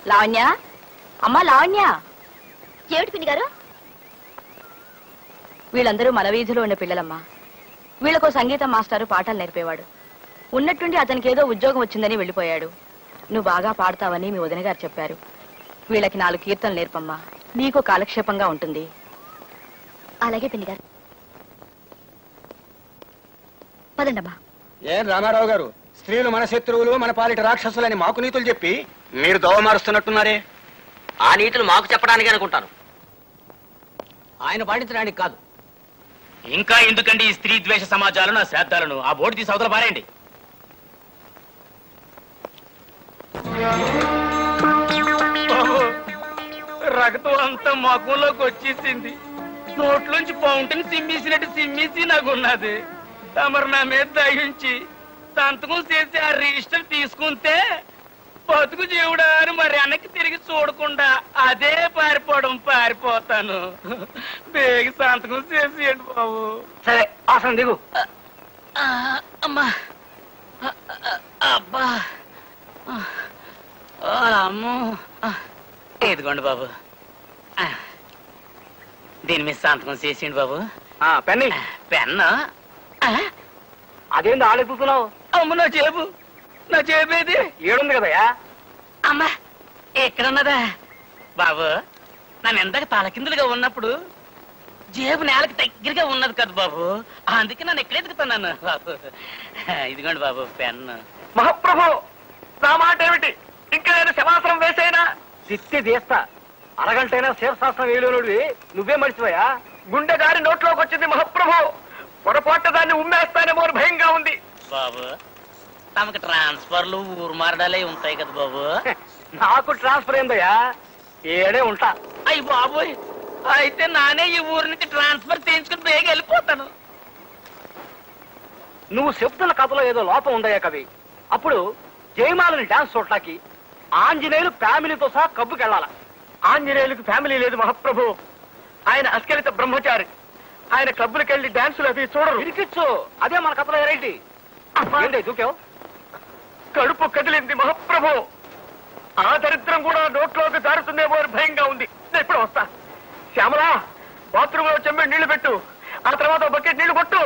లావణ్య అమ్మా లావణ్య ఏమిటి పిన్ని గారు వీళ్ళందరూ మన వీధిలో ఉన్న పిల్లలమ్మా వీళ్ళకో సంగీతం మాస్టారు పాఠాలు నేర్పేవాడు ఉన్నట్టుండి అతనికి ఏదో ఉద్యోగం వచ్చిందని వెళ్ళిపోయాడు నువ్వు బాగా పాడతావని మీ వదిన గారు చెప్పారు వీళ్ళకి నాలుగు కీర్తనలు నేర్పమ్మా నీకు కాలక్షేపంగా ఉంటుంది అలాగే పిన్ని గారు పదండమ్మా ఏం రామారావు గారు స్త్రీలు మన శత్రువులు మన పాలిట రాక్షసులని మాకు నీతులు చెప్పి మీరు దోవ మారుస్తున్నట్టున్నారే ఆ నీతులు మాకు చెప్పడానికి అనుకుంటాను ఆయన పాటించడానికి కాదు ఇంకా ఎందుకండి ఈ స్త్రీ ద్వేష సమాజాలను ఆ శ్రాద్ధాలను ఆ బోర్డు తీసి అవతల పారేయండి రక్తం అంతా మొఖంలోకి వచ్చేసింది నోట్లోంచి ఫౌంటైన్ సిమ్మేసినట్టు సిమ్మేసి నాకున్నది తమరు నా మీద దయించి సంతకం చేసి ఆ రిజిస్టర్ తీసుకుంటే బతుకు జీవుడా అని మరి వెనక్కి తిరిగి చూడకుండా అదే పారిపోవడం పారిపోతాను బేగి సంతకం చేసేయండి బాబు సరే ఆసనం దిగు ఆ, అమ్మా ఆ, ఆ, అబ్బా ఆ, ఓ అమ్మో ఆ, ఇదిగోండి బాబు ఆ, దీని మీద సంతకం చేసేయండి బాబు ఆ, పెన్ని పెన్ను ఆ, అదేంది ఆలోచిస్తున్నావు అమ్మ నా చేపు నా చేపేది ఏడుంది కదయ్యా అమ్మా ఎక్కడున్నదా బాబు నన్ను ఎందాక తలకిందులుగా ఉన్నప్పుడు జేబు నేలకు దగ్గరగా ఉన్నది కదా బాబు అందుకే నన్ను ఎక్కడ ఎదుగుతున్నాను బాబు ఇదిగోండి బాబు పెన్ను మహాప్రభు నా మాట ఏమిటి ఇంకా నేను శవాసనం వేసేనా తిత్తి తీస్తా అరగంటైనా శివశాస్త్రం వేలునుడివి నువ్వే మర్చిపోయా గుండె గారి నోట్లోకి వచ్చింది మహాప్రభు పొరపాటు దాన్ని ఉమ్మేస్తానేమో అని భయంగా ఉంది బాబు తమకు ట్రాన్స్ఫర్లు ఊరు మారడాలే ఉంటాయి కదా బాబు నాకు ట్రాన్స్ఫర్ అయిందయ్యా ఏడే ఉంటా అయ్యి బాబోయ్ అయితే నానే ఈ ఊరు నుంచి ట్రాన్స్ఫర్ చేయించుకుని బేగ వెళ్ళిపోతాను నువ్వు చెప్తున్న కథలో ఏదో లోపం ఉందయ్యా కవి అప్పుడు జయమాలని డాన్స్ చూడటానికి ఆంజనేయులు ఫ్యామిలీతో సహా కబ్బుకెళ్ళాల ఆంజనేయులకు ఫ్యామిలీ లేదు మహాప్రభు ఆయన అస్కలిత బ్రహ్మచారి ఆయన క్లబ్బులకు వెళ్ళి డాన్సులు అవి చూడరు ఇరికిచ్చు అదే మన కథలో వెరైటీ ఏంటి దూకావు కడుపు కదిలింది మహాప్రభు ఆ దరిద్రం కూడా నోట్లోకి జారుతుందేమో అని భయంగా ఉంది నేను ఇప్పుడు వస్తా శ్యామలా బాత్రూమ్ లో చెమ్మె నీళ్లు పెట్టు ఆ తర్వాత ఒక బకెట్ నీళ్లు కొట్టు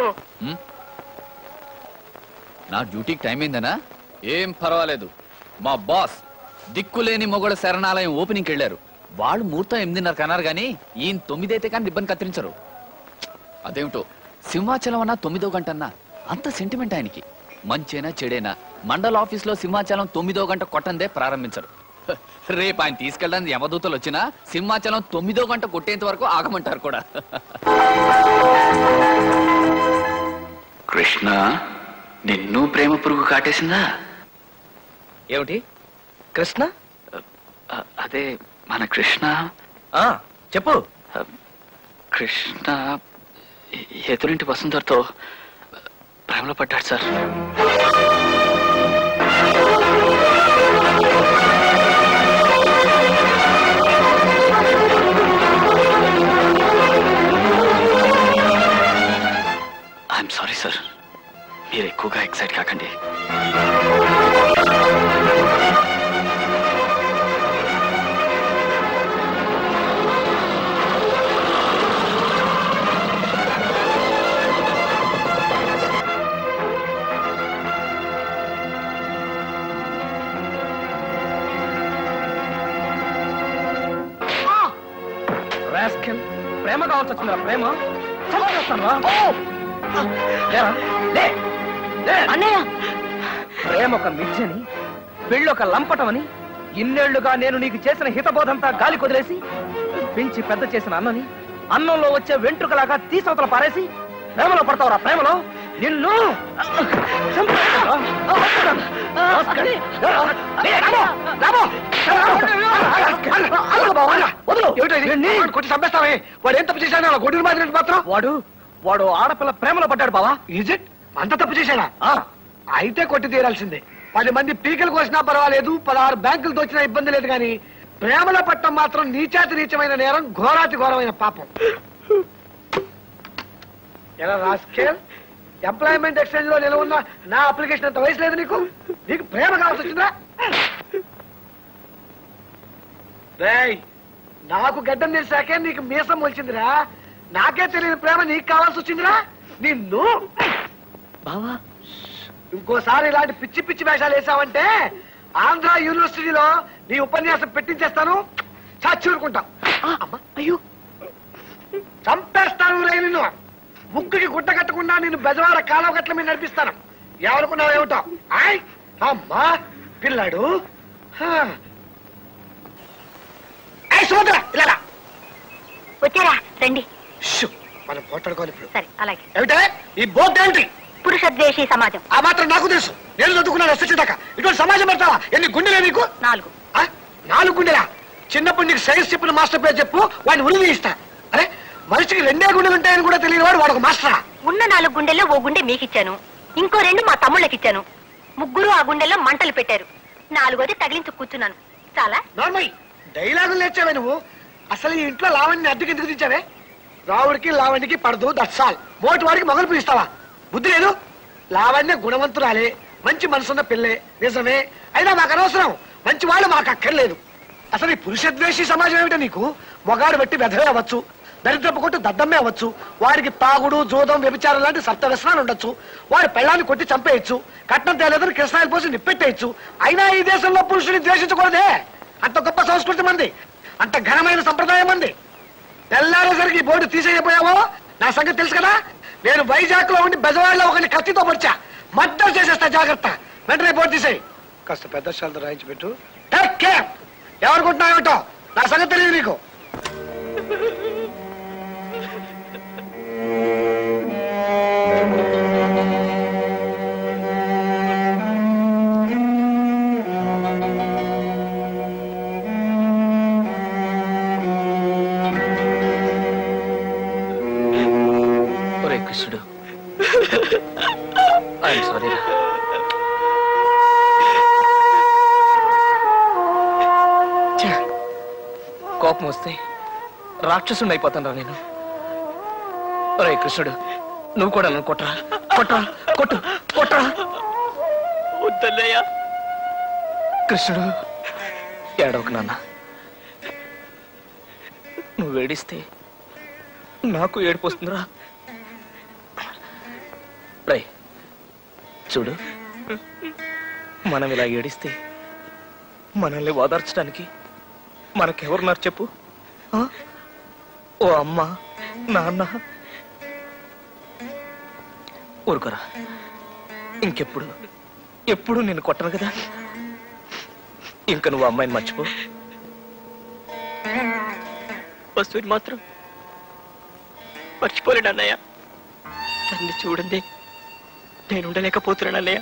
నా డ్యూటీకి టైం అయిందనా ఏం పర్వాలేదు మా బాస్ దిక్కులేని మొగడ శరణాలయం ఓపెనింగ్కి వెళ్ళారు వాళ్ళు ముహూర్తం ఎనిమిదిన్నరకు అన్నారు కానీ ఈయన తొమ్మిదైతే కానీ రిబ్బన్ కత్తిరించరు అదేమిటో సింహాచలం అన్నా తొమ్మిదో గంట అన్నా అంత సెంటిమెంట్ ఆయనకి మంచేనా చెడేనా మండల ఆఫీస్లో సింహాచలం తొమ్మిదో గంట కొట్టందే ప్రారంభించరు హ, రేపు ఆయన తీసుకెళ్ళడానికి యమదూతలు వచ్చినా సింహాచలం తొమ్మిదో గంట కొట్టేంత వరకు ఆగమంటారు కూడా కృష్ణ నిన్ను ప్రేమ పురుగు కాటేసిందా ఏమిటి కృష్ణ అ- అదే మన కృష్ణ ఆ చెప్పు కృష్ణ ఎ- ఎదురింటి వసుంధరతో ప్రేమలో పడ్డాడు సార్ ఐఎమ్ సారీ సార్ మీరు ఎక్కువగా ఎక్సైట్ కాకండి రాస్కెల్ ప్రేమ కావాల్సి వచ్చిందా ప్రేమ చంపేస్తానురా. లేరా? లే. లే. అన్నయ్య ప్రేమ ఒక మిథ్యని పెళ్ళి ఒక లంపటమని ఇన్నేళ్లుగా నేను నీకు చేసిన హితబోధంతా గాలి కొదిలేసి పెంచి పెద్ద చేసిన అన్నని అన్నంలో వచ్చే వెంట్రుకలాగా తీసవతల పారేసి ప్రేమలో పడతావురా ప్రేమలో నిన్ను చంపేస్తానురా. రాస్కెల్. లేరా? లే, రామో, రామో. వదులు. కొట్టి చంపేస్తావే వాడు ఏం తప్పు చేశాడు అలా గొడ్డులు మాదిరి మాత్రం వాడు వాడు ఆడపిల్ల ప్రేమలో పడ్డాడు బావా ఈజ్ ఇట్ అంత తప్పు చేశాడా అయితే కొట్టి తీరాల్సిందే పది మంది పీకలు కోసినా పర్వాలేదు పదహారు బ్యాంకులు దోచినా ఇబ్బంది లేదు కానీ ప్రేమలో పట్టం మాత్రం నీచాతి నీచమైన నేరం ఘోరాతి ఘోరమైన పాపం ఎలా రాస్కేల్ ఎంప్లాయ్మెంట్ ఎక్స్చేంజ్ లో నిలవున్న నా అప్లికేషన్ అంత వయసు లేదు నీకు నీకు ప్రేమ కావాల్సి వచ్చిందా రేయ్ నాకు గడ్డం తెలిసాకే నీకు మీసం వచ్చిందిరా నాకే తెలియని ప్రేమ నీకు కావాల్సి వచ్చిందిరా నిన్ను బావా ఇంకోసారి ఇలాంటి పిచ్చి పిచ్చి వేషాలు వేసావంటే ఆంధ్ర యూనివర్సిటీలో నీ ఉపన్యాసం పెట్టించేస్తాను చచ్చూరుకుంటాం అయ్యో చంపేస్తాను రే నిన్ను ముక్కుకి గుడ్డ కట్టకుండా నిన్ను బెజవాడ కాలువ గట్ల మీద నడిపిస్తాను ఎవరుకున్నావు ఏమిటో ఆయ్ అమ్మా పిల్లాడు హా. ఏయ్, సుభద్ర, ఇలా రా. వచ్చారా రండి షూ, మనం పోట్లాడుకోవాలి ఇప్పుడు సరే అలాగే ఏమిటే ఈ బోర్డు ఏమిటి పురుష ద్వేషి సమాజం ఆ మాత్రం నాకు తెలుసు నేను చదువుకున్నాను ఎస్ఎస్సీ దాకా ఇటువంటి సమాజం పెడతావా ఎన్ని గుండెలే నీకు నాలుగు ఆ? నాలుగు గుండెలా చిన్నప్పుడు నీకు సైన్స్ చెప్పిన మాస్టర్ పేరు చెప్పు వాడిని ఉరి ఇస్తా అరే మనిషికి రెండే గుండెలు ఉంటాయని కూడా తెలియని వాడు వాడు ఒక మాస్టరా ఉన్న నాలుగు గుండెల్లో ఓ గుండె మీకిచ్చాను ఇంకో రెండు మా తమ్ముళ్ళకిచ్చాను ముగ్గురు ఆ గుండెల్లో మంటలు పెట్టారు నాలుగోది తగిలించు కూర్చున్నాను చాలా నార్మల్ డైలాగులు నేర్చావే నువ్వు అసలు ఈ ఇంట్లో లావణ్ణి అద్దెకి ఎందుకు తెచ్చావే రావుడికి లావణ్యకి పడదు దట్స్ ఆల్ మోటి వాడికి మొగలు పిలుస్తావా బుద్ధి లేదు లావణ్య గుణవంతురాలే మంచి మనసున్న పిల్లే నిజమే అయినా మాకు అనవసరం మంచి వాళ్ళు మాకు అక్కర్లేదు అసలు ఈ పురుష ద్వేషి సమాజం ఏమిటో నీకు మొగాడు బట్టి వెధవే అవ్వచ్చు దరిద్రపు కొట్టు దద్దమ్మే అవ్వచ్చు వాడికి తాగుడు జూదం వ్యభిచారం లాంటి సప్త వ్యసనాలు ఉండొచ్చు వాడి పెళ్ళాన్ని కొట్టి చంపేయచ్చు కట్నం తేలేదని కృష్ణాయిలు పోసి నిప్పెట్టేయచ్చు అయినా ఈ దేశంలో పురుషుని ద్వేషించకూడదే అంత గొప్ప సంస్కృతి మంది అంత ఘనమైన సంప్రదాయం మంది తెల్లారేసరికి ఈ బోర్డు తీసేయపోయావో నా సంగతి తెలుసు కదా నేను వైజాగ్ లో ఉండి బెజవాడలో ఒకరిని కత్తితో పొడిచా మద్దతు చేసేస్తా జాగ్రత్త వెంటనే బోర్డు తీసేయి కాస్త పెద్ద శాలతో రాయించి పెట్టు టేక్ కేర్ ఎవరుకుంటున్నావేటో నా సంగతి తెలియదు నీకు ఒరే కృష్ణుడు ఐఎమ్ సారీ కోపం వస్తే రాక్షసుని అయిపోతాను నేను ఒరే కృష్ణుడు నువ్వు కూడా నన్ను కొట్టరా కొట్టరా కొట్టు కొట్టరా వద్దన్నయ్యా కృష్ణుడు ఏడవకు నాన్న నువ్వు ఏడిస్తే నాకు ఏడుపు వస్తుందిరా రై చూడు మనం ఇలా ఏడిస్తే మనల్ని ఓదార్చడానికి మనకెవరున్నారు చెప్పు ఆ? ఓ అమ్మ నాన్న ఊరుకోరా ఇంకెప్పుడు ఎప్పుడు నేను కొట్టను కదా ఇంకా నువ్వు అమ్మాయిని మర్చిపో వస్తువుని మాత్రం మర్చిపోలేడు అన్నయ్య తన్ని చూడండి నేను ఉండలేకపోతున్నాను అన్నయ్య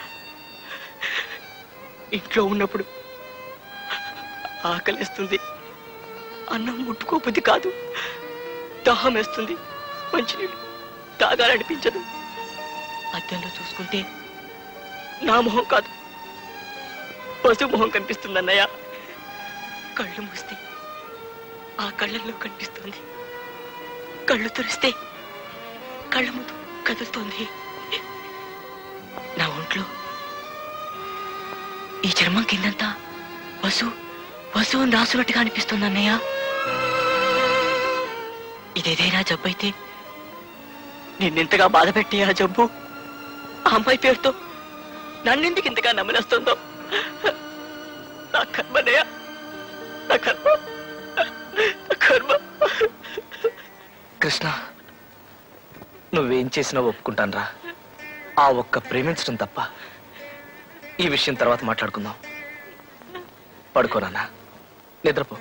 ఇంట్లో ఉన్నప్పుడు ఆకలిస్తుంది అన్నం ముట్టుకోబుద్ధి కాదు దాహం వేస్తుంది మంచినీళ్ళు తాగాలనిపించదు అద్దంలో చూసుకుంటే నా మొహం కాదు పశు మొహం కనిపిస్తుంది అన్నయ్య కళ్ళు మూస్తే ఆ కళ్ళల్లో కనిపిస్తుంది కళ్ళు తెరిస్తే కళ్ళ ముందు కదులుతోంది నా ఒంట్లో ఈ చర్మం కిందంతా వసు వసువు రాసున్నట్టుగా అనిపిస్తుంది అన్నయ్య ఇదేదైనా జబ్బు అయితే నిన్నెంతగా బాధ పెట్టి ఆ జబ్బు ఆ అమ్మాయి పేరుతో నన్నెందుకు ఇంతగా నమ్మనేస్తుందో నా కర్మనయ్య నా కర్మ నా కర్మ కృష్ణ నువ్వేం చేసినా ఒప్పుకుంటానరా ఆ ఒక్క ప్రేమించడం తప్ప ఈ విషయం తర్వాత మాట్లాడుకుందాం పడుకోనన్నా నిద్రపో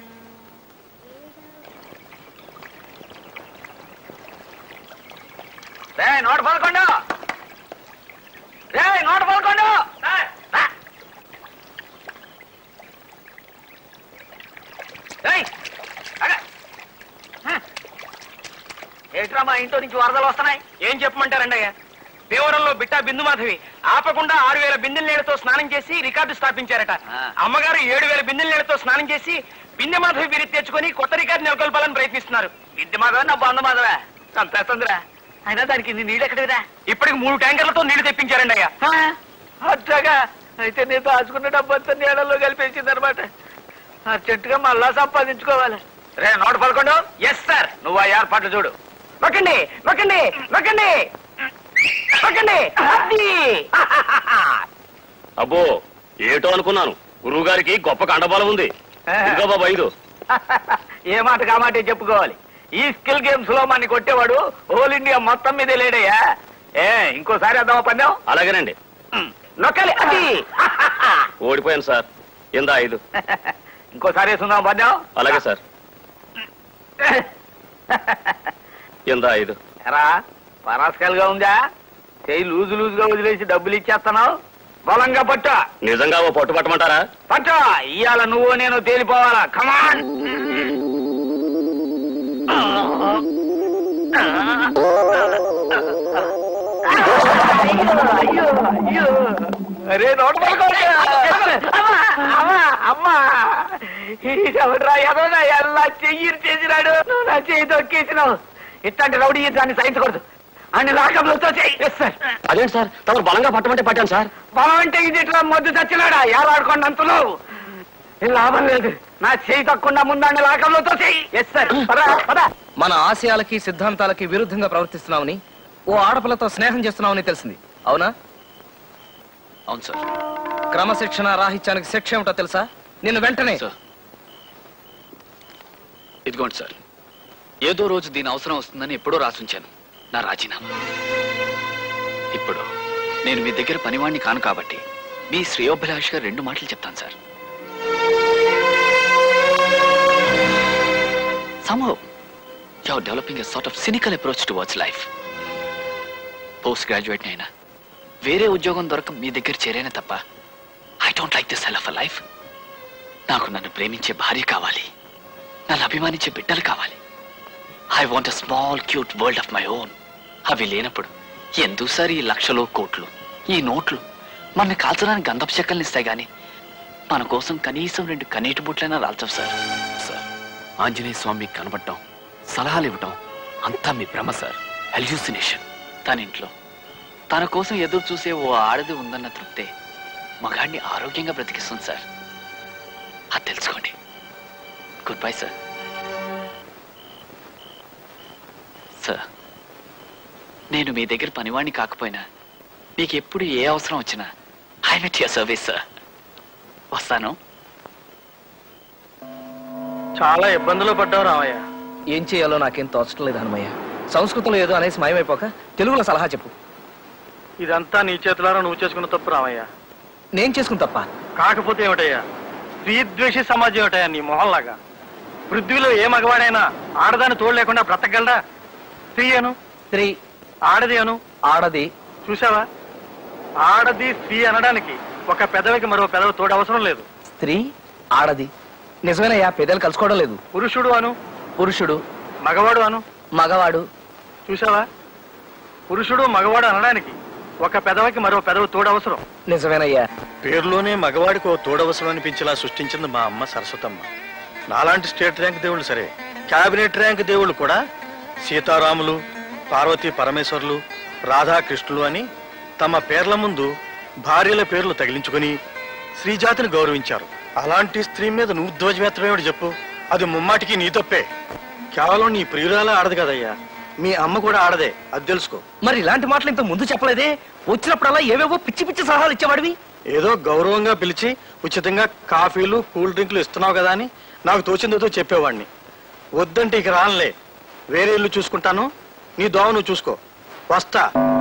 రే నూట పదకొండు రే నూట పదకొండు రా, రా. రేయ్, అగ. హ్మ్. ఏంట్రా మా ఇంట్లో నుంచి వరదలు వస్తున్నాయి ఏం చెప్పమంటారండి అయ్యా దేవరంలో బిట్టా బిందు మాధవి ఆపకుండా ఆరు వేల బిందెల నీళ్లతో స్నానం చేసి రికార్డు స్థాపించారట అమ్మగారు ఏడు వేల బిందెల నీళ్లతో స్నానం చేసి బిందె మాధవి విరి తెచ్చుకొని కొత్త రికార్డు నెలకొల్పాలని ప్రయత్నిస్తున్నారు బిందె మాధవ నా బంధ మాధవే చంపేస్తుందిరా అయినా దానికి ఇన్ని నీళ్ళు ఎక్కడిరా ఇప్పటికి మూడు ట్యాంకర్లతో నీళ్లు తెప్పించారండి అయ్యా అట్లాగా అయితే నేను దాచుకున్న డబ్బంతా నీళ్ళలో కలిపేసింది అనమాట అర్జెంటుగా మళ్ళా సంపాదించుకోవాలి రే నోట పదకొండు ఎస్ సార్ నువ్వు ఆ ఏర్పాట్లు చూడు మక్కండి మక్కండి మక్కండి మక్కండి అది. అబ్బో ఏటో అనుకున్నాను గురువు గారికి గొప్ప కండబలం ఉంది ఇదిగో బాబా ఐదు ఏ మాట కామాటే చెప్పుకోవాలి ఈ స్కిల్ గేమ్స్ లో మన కొట్టేవాడు హోల్ ఇండియా మొత్తం మీదే లేడయ్యా ఏ ఇంకోసారి వద్దామా పందెం అలాగేనండి ఉమ్, నొక్కాలి అది ఓడిపోయాను సార్ ఇందా ఐదు ఇంకోసారి వేసుకుందాం పందెం అలాగే సార్ ఇందా ఐదు ఎరా పరాస్కల్గా ఉందా చేయి లూజు లూజుగా వదిలేసి డబ్బులు ఇచ్చేస్తున్నావు బలంగా పట్టు నిజంగా ఓ పట్టు పట్టమంటారా పట్టు ఇవాళ నువ్వు నేను తేలిపోవాలా కమాన్ అరే నోట్ అమ్మా ఎవడ్రా ఎదోనా ఎలా చెయ్యి చేసినాడు నువ్వు నా చెయ్యి తొక్కేసినావు ఇట్లాంటి రౌడీ దాన్ని సహించకూడదు అన్ని లాకంలో చెయ్యి ఎస్ సార్ అదేంటి సార్ తమరు బలంగా పట్టమంటే పట్టాను సార్ బలం అంటే ఇది ఇట్లా మొద్దు చచ్చినాడా ఏలాడుకోండి ఏం లాభం లేదు నా చేయి తక్కువ ముందండి లాకంలో చెయ్యి ఎస్ సార్ పదా పదా మన ఆశయాలకి సిద్ధాంతాలకి విరుద్ధంగా ప్రవర్తిస్తున్నామని ఓ ఆడపిల్లతో స్నేహం చేస్తున్నామని తెలిసింది అవునా అవును సార్ క్రమశిక్షణ రాహిత్యానికి శిక్ష ఏమిటో తెలుసా నిన్ను వెంటనే సార్ ఇదిగోండి సార్ ఏదో రోజు దీని అవసరం వస్తుందని ఎప్పుడో రాసుంచాను నా రాజీనామా ఇప్పుడు నేను మీ దగ్గర పనివాణ్ణి కాను కాబట్టి మీ శ్రేయోభిలాష్గా రెండు మాటలు చెప్తాను sir somehow you're developing a sort of cynical approach towards life post graduate అయినా వేరే ఉద్యోగం దొరక మీ దగ్గర చేరేనే తప్ప I don't like this hell of a life నాకు నన్ను ప్రేమించే భార్య కావాలి నన్ను అభిమానించే బిడ్డలు కావాలి I want a small cute world of my own అవి లేనప్పుడు ఎందుకు సార్ ఈ లక్షలు కోట్లు ఈ నోట్లు మన కాల్చడానికి గంధపు చెక్కల్ని ఇస్తాయి కానీ మన కోసం కనీసం రెండు కనీటి బుట్లైనా రాల్చవు సార్ సార్ ఆంజనేయ స్వామి కనబడటం సలహాలు ఇవ్వటం అంతా మీ భ్రమ సార్ హెల్యూసినేషన్ తన ఇంట్లో తన కోసం ఎదురు చూసే ఓ ఆడది ఉందన్న తృప్తే మగాడిని ఆరోగ్యంగా బ్రతికిస్తుంది సార్ అది తెలుసుకోండి గుడ్ బై సార్ సార్ నేను మీ దగ్గర పనివాణ్ణి కాకపోయినా మీకు ఎప్పుడు ఏ అవసరం వచ్చినా I met your service sir వస్తాను చాలా ఇబ్బందులు పడ్డావు రామయ్య ఏం చేయాలో నాకేం తోచడం లేదు హనుమయ్య సంస్కృతంలో ఏదో అనేసి మాయమైపోక తెలుగులో సలహా చెప్పు ఇదంతా నీ చేతులారా నువ్వు చేసుకున్న తప్పు రామయ్య నేను చేసుకుని తప్ప కాకపోతే ఏమిటయ్యా స్త్రీద్వేషి సమాజం ఏమిటయ్యా నీ మొహంలాగా పృథ్వీలో ఏ మగవాడైనా ఆడదాన్ని తోడు లేకుండా బ్రతకగలడా స్త్రీ అను స్త్రీ ఆడది అను ఆడది చూసావా ఆడది స్త్రీ అనడానికి ఒక పెదవికి మరో పెదవి తోడు అవసరం లేదు స్త్రీ ఆడది నిజమేనయ్యా పెద్దలు కలుసుకోవడం లేదు పురుషుడు అను పురుషుడు మగవాడు అను మగవాడు చూసావా పురుషుడు మగవాడు అనడానికి ఒక పెదవికి మరో పెదవి తోడు అవసరం నిజమేనయ్యా పేరులోనే మగవాడికి ఓ తోడవసరం అనిపించేలా సృష్టించింది మా అమ్మ సరస్వతమ్మ నాలాంటి స్టేట్ ర్యాంక్ దేవుళ్ళు సరే క్యాబినెట్ ర్యాంక్ దేవుళ్ళు కూడా సీతారాములు పార్వతీ పరమేశ్వర్లు రాధాకృష్ణులు అని తమ పేర్ల ముందు భార్యల పేర్లు తగిలించుకొని స్త్రీజాతిని గౌరవించారు అలాంటి స్త్రీ మీద నువ్వు ధ్వజమెత్తమేమిటి చెప్పు అది ముమ్మాటికి నీ తప్పే కేవలం నీ ప్రియురాలే ఆడదు కదయ్యా మీ అమ్మ కూడా ఆడదే అది తెలుసుకో మరి ఇలాంటి మాటలు ఇంత ముందు చెప్పలేదే వచ్చినప్పుడల్లా ఏవేవో పిచ్చి పిచ్చి సలహాలు ఇచ్చేవాడివి ఏదో గౌరవంగా పిలిచి ఉచితంగా కాఫీలు కూల్ డ్రింక్లు ఇస్తున్నావు కదా అని నాకు తోచిందేదో చెప్పేవాడిని వద్దంటే ఇక రానులే వేరే ఇల్లు చూసుకుంటాను నీ దోవ నువ్వు చూసుకో వస్తా